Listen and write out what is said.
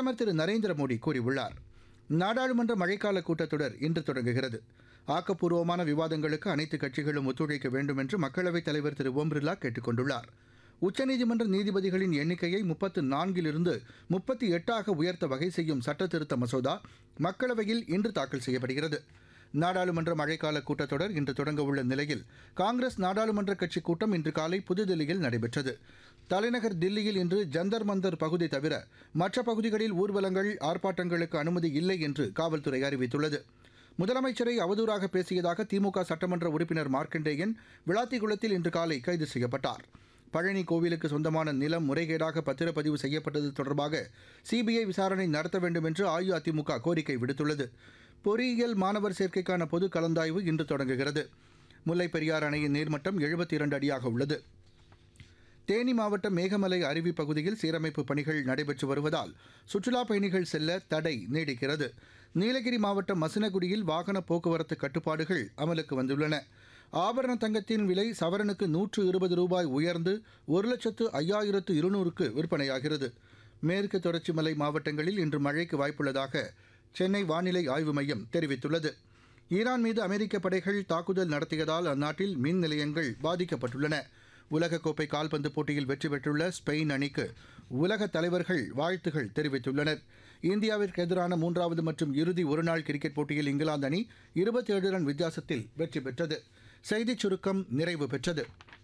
பிரதமர் திரு நரேந்திர மோடி கூறியுள்ளார் நாடாளுமன்ற மழைக்கால கூட்டத்தொடர் இன்று தொடங்குகிறது ஆக்கப்பூர்வமான விவாதங்களுக்கு அனைத்து கட்சிகளும் ஒத்துழைக்க வேண்டும் என்று மக்களவைத் தலைவர் திரு ஓம் பிர்லா கேட்டுக் கொண்டுள்ளார் உச்சநீதிமன்ற நீதிபதிகளின் எண்ணிக்கையை முப்பத்து நான்கிலிருந்து முப்பத்தி எட்டாக உயர்த்த வகை செய்யும் சட்டத்திருத்த மசோதா மக்களவையில் இன்று தாக்கல் செய்யப்படுகிறது நாடாளுமன்ற மழைக்கால கூட்டத்தொடர் இன்று தொடங்க உள்ள நிலையில் காங்கிரஸ் நாடாளுமன்ற கட்சி கூட்டம் இன்று காலை புதுதில்லியில் நடைபெற்றது தலைநகர் தில்லியில் இன்று ஜந்தர் மந்தர் பகுதி தவிர மற்ற பகுதிகளில் ஊர்வலங்கள் ஆர்ப்பாட்டங்களுக்கு அனுமதி இல்லை என்று காவல்துறை அறிவித்துள்ளது முதலமைச்சரை அவதூறாக பேசியதாக திமுக சட்டமன்ற உறுப்பினர் மார்க்கண்டேயன் விளாத்திக்குளத்தில் இன்று காலை கைது செய்யப்பட்டார் பழனி கோவிலுக்கு சொந்தமான நிலம் முறைகேடாக பத்திரப்பதிவு செய்யப்பட்டது தொடர்பாக சிபிஐ விசாரணை நடத்த வேண்டும் என்று அஇஅதிமுக கோரிக்கை விடுத்துள்ளது பொறியியல் மாணவர் சேர்க்கைக்கான பொது கலந்தாய்வு இன்று தொடங்குகிறது முல்லைப் பெரியாறு அணையின் நீர்மட்டம் எழுபத்தி இரண்டு அடியாக உள்ளது தேனி மாவட்டம் மேகமலை அருவி பகுதியில் சீரமைப்பு பணிகள் நடைபெற்று வருவதால் சுற்றுலாப் பயணிகள் செல்ல தடை நீடிக்கிறது நீலகிரி மாவட்டம் மசினகுடியில் வாகன போக்குவரத்து கட்டுப்பாடுகள் அமலுக்கு வந்துள்ளன ஆபரண தங்கத்தின் விலை சவரனுக்கு நூற்று இருபது ரூபாய் உயர்ந்து ஒரு லட்சத்து ஐயாயிரத்து இருநூறுக்கு விற்பனையாகிறது மேற்கு தொடர்ச்சி மலை மாவட்டங்களில் இன்று மழைக்கு வாய்ப்புள்ளதாக சென்னை வானிலை ஆய்வு மையம் தெரிவித்துள்ளது ஈரான் மீது அமெரிக்க படைகள் தாக்குதல் நடத்தியதால் அந்நாட்டில் மின் நிலையங்கள் பாதிக்கப்பட்டுள்ளன உலகக்கோப்பை கால்பந்து போட்டியில் வெற்றி பெற்றுள்ள ஸ்பெயின் அணிக்கு உலக தலைவர்கள் வாழ்த்துகள் தெரிவித்துள்ளனர் இந்தியாவிற்கு எதிரான மூன்றாவது மற்றும் இறுதி ஒருநாள் கிரிக்கெட் போட்டியில் இங்கிலாந்து அணி இருபத்தி ஏழு ரன் வித்தியாசத்தில் வெற்றி பெற்றது செய்திச் சுருக்கம் நிறைவு பெற்றது